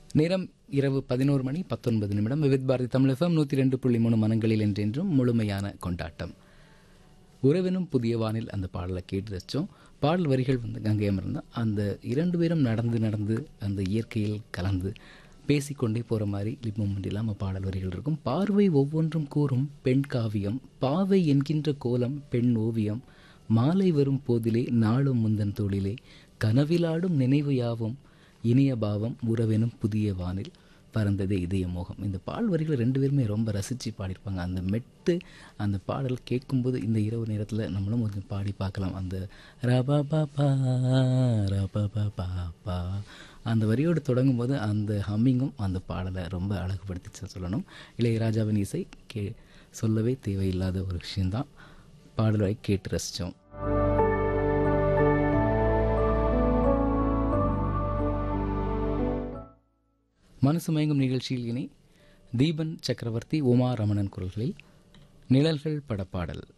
நேரம் இரவு பதினோரு மணி பத்தொன்பது நிமிடம் விவித் பாரதி தமிழகம் நூற்றி ரெண்டு புள்ளி மூணு மனங்களில் என்றென்றும் முழுமையான கொண்டாட்டம் உறவினும் புதிய வானில் அந்த பாடலை கேட்டு ரசித்தோம் பாடல் வரிகள் வந்து கங்கை அமர்ந்தான் அந்த இரண்டு பேரும் நடந்து நடந்து அந்த இயற்கையில் கலந்து பேசிக்கொண்டே போகிற மாதிரி லிப் மூமெண்ட் இல்லாமல் பாடல் வரிகள் இருக்கும் பார்வை ஒவ்வொன்றும் கூறும் பெண் காவியம் பாவை என்கின்ற கோலம் பெண் ஓவியம் மாலை வரும் போதிலே நாளும் முந்தன் தொழிலே கனவிலாடும் நினைவு யாவும் இனிய பாவம் உறவெனும் புதிய வானில் பறந்ததே இதய மோகம் இந்த பாடல் வரிகளை ரெண்டு பேருமே ரொம்ப ரசித்து பாடியிருப்பாங்க அந்த மெட்டு அந்த பாடல் கேட்கும்போது இந்த இரவு நேரத்தில் நம்மளும் கொஞ்சம் பாடி பார்க்கலாம் அந்த ரபா பாப்பா ரபா பாப்பா அந்த வரியோடு தொடங்கும்போது அந்த ஹம்மிங்கும் அந்த பாடலை ரொம்ப அழகுபடுத்திச்சு சொல்லணும் இளையராஜாவின் இசை கே சொல்லவே தேவையில்லாத ஒரு விஷயந்தான் பாடலை கேட்டு ரசித்தோம் மனசு மயங்கும் நிகழ்ச்சியில் இனி தீபன் சக்கரவர்த்தி உமா ரமணன் குரல்களில் நிழல்கள் படப்பாடல்